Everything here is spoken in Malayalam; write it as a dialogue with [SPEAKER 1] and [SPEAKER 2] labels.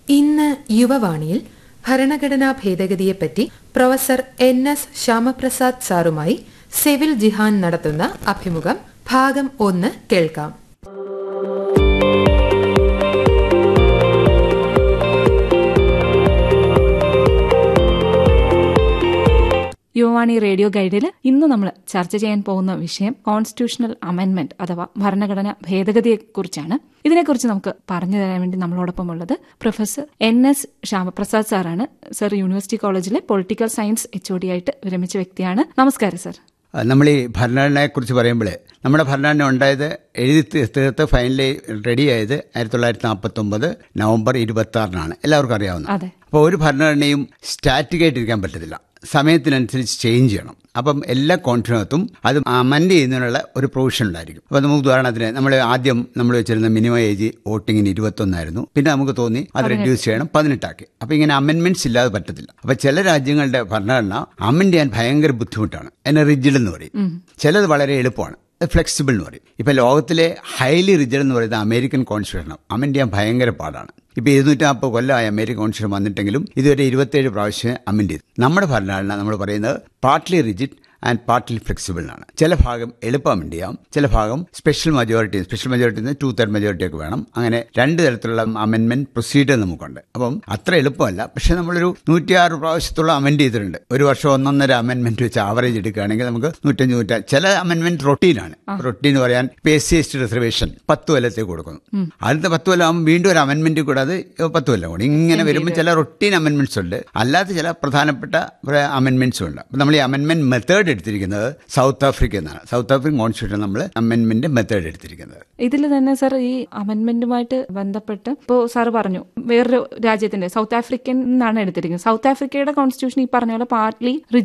[SPEAKER 1] ഇന്ന് യുവവാണിയിൽ ഭരണഘടനാ ഭേദഗതിയെപ്പറ്റി പ്രൊഫസർ എൻ എസ് ശ്യാമപ്രസാദ് സാറുമായി സെവിൽ ജിഹാൻ നടത്തുന്ന അഭിമുഖം ഭാഗം ഒന്ന് കേൾക്കാം
[SPEAKER 2] യുവവാണി റേഡിയോ ഗൈഡിൽ ഇന്ന് നമ്മൾ ചർച്ച ചെയ്യാൻ പോകുന്ന വിഷയം കോൺസ്റ്റിറ്റ്യൂഷണൽ അമെന്റ്മെന്റ് അഥവാ ഭരണഘടന ഭേദഗതിയെക്കുറിച്ചാണ് ഇതിനെക്കുറിച്ച് നമുക്ക് പറഞ്ഞു തരാൻ വേണ്ടി നമ്മളോടൊപ്പം ഉള്ളത് പ്രൊഫസർ എൻ എസ് ശ്യാമപ്രസാദ് സാറാണ് സർ യൂണിവേഴ്സിറ്റി കോളേജിലെ political science H O D ആയിട്ട് വിരമിച്ച വ്യക്തിയാണ് നമസ്കാരം സർ
[SPEAKER 3] നമ്മൾ ഈ ഭരണഘടനയെക്കുറിച്ച് പറയുമ്പോൾ നമ്മുടെ ഭരണഘടന ഉണ്ടായത് എഴുതി തീ- തീർത്ത് ഫൈനലി റെഡിയായത് ആയിരത്തി തൊള്ളായിരത്തി നാൽപ്പത്തി ഒമ്പത് നവംബർ ഇരുപത്തി ആറിനാണ് എല്ലാവർക്കും അറിയാവുന്ന
[SPEAKER 2] അതെ.
[SPEAKER 3] അപ്പോൾ ഒരു ഭരണഘടനയും സ്റ്റാറ്റിക് ആയിട്ടിരിക്കാൻ പറ്റത്തില്ല സമയത്തിനനുസരിച്ച് ചേഞ്ച് ചെയ്യണം അപ്പം എല്ലാ കോൺഫിനകത്തും അത് അമൻഡ് ചെയ്യുന്നതിനുള്ള ഒരു പ്രൊവിഷൻ ഉണ്ടായിരിക്കും അപ്പോൾ നമുക്ക് ഉദാഹരണത്തിന് നമ്മൾ ആദ്യം നമ്മൾ വെച്ചിരുന്ന മിനിമം ഏജ് വോട്ടിങ്ങിന് ഇരുപത്തൊന്നായിരുന്നു പിന്നെ നമുക്ക് തോന്നി അത് റെഡ്യൂസ് ചെയ്യണം പതിനെട്ടാക്കി അപ്പോൾ ഇങ്ങനെ അമെൻമെന്റ്സ് ഇല്ലാതെ പറ്റത്തില്ല അപ്പോൾ ചില രാജ്യങ്ങളുടെ ഭരണഘടന അമെൻഡ് ചെയ്യാൻ ഭയങ്കര ബുദ്ധിമുട്ടാണ് അതിനെ റിജിഡ് എന്ന് പറയും ചിലത് വളരെ എളുപ്പമാണ് ഫ്ലെക്സിബിൾ എന്ന് പറയും ഇപ്പൊ ലോകത്തിലെ ഹൈലി റിജിഡ് എന്ന് പറയുന്നത് അമേരിക്കൻ കോൺസ്റ്റിറ്റ്യൂഷൻ അമെൻഡ് ചെയ്യാൻ ഭയങ്കര പാടാണ് ഇപ്പൊ ഇരുന്നൂറ്റി നാൽപ്പത് കൊല്ലമായി അമേരിക്കൻ കോൺസ്റ്റിറ്റ്യൂഷൻ വന്നിട്ടെങ്കിലും ഇതുവരെ ഇരുപത്തേഴ് പ്രാവശ്യം അമെൻഡ് ചെയ്തു നമ്മുടെ ഭരണഘടന നമ്മൾ പറയുന്നത് partly rigid and partly flexible ആണ് ചില ഭാഗം എളുപ്പം അമെൻഡ് ചെയ്യാം ചില ഭാഗം special majority special majority two third majority ഒക്കെ വേണം അങ്ങനെ രണ്ട് തരത്തിലുള്ള അമെൻമെന്റ് പ്രൊസീജിയർ നമുക്കുണ്ട് അപ്പം അത്ര എളുപ്പമല്ല പക്ഷെ നമ്മളൊരു നൂറ്റിയാറ് പ്രാവശ്യത്തോളം അമെൻഡ് ചെയ്തിട്ടുണ്ട് ഒരു വർഷം ഒന്നൊന്നര അമെൻമെന്റ് വെച്ച് ആവറേജ് എടുക്കുകയാണെങ്കിൽ നമുക്ക് നൂറ്റഞ്ച് നൂറ്റ ചില അമെൻമെന്റ് റൊട്ടീനാണ് റൊട്ടീൻ എന്ന് പറയാൻ ഇപ്പൊ S C S T reservation പത്ത് കൊല്ലത്തേക്ക് കൊടുക്കുന്നു അടുത്ത പത്ത് കൊല്ലം ആകുമ്പോൾ വീണ്ടും ഒരു അമെൻമെന്റ് കൂടെ അത് പത്ത് കൊല്ലം കൂടി ഇങ്ങനെ വരുമ്പോൾ ചില റൊട്ടീൻ അമെൻമെന്റ്സ് ഉണ്ട് അല്ലാത്ത ചില പ്രധാനപ്പെട്ട അമെൻമെന്റ്സും ഉണ്ട് അപ്പൊ നമ്മൾ ഈ അമെൻമെന്റ് മെത്തേഡ് എടുത്തിരിക്കുന്നത് സൗത്ത് ആഫ്രിക്ക എന്നാണ് സൗത്ത് ആഫ്രിക്കൻ കോൺസ്റ്റിറ്റ്യൂഷൻ നമ്മൾ അമെൻമെന്റ് മെത്തേഡ് എടുത്തിരിക്കുന്നത്
[SPEAKER 2] ഇതിൽ തന്നെ സർ ഈ അമെന്റ്മെന്റുമായിട്ട് ബന്ധപ്പെട്ട് ഇപ്പോൾ സാർ പറഞ്ഞു വേറൊരു രാജ്യത്തിന്റെ സൗത്ത് ആഫ്രിക്കൻ എന്നാണ് എടുത്തിരിക്കുന്നത് സൗത്ത് ആഫ്രിക്കയുടെ കോൺസ്റ്റിറ്റ്യൂഷൻ ഈ പറഞ്ഞ പോലെ പാർട്ട്ലി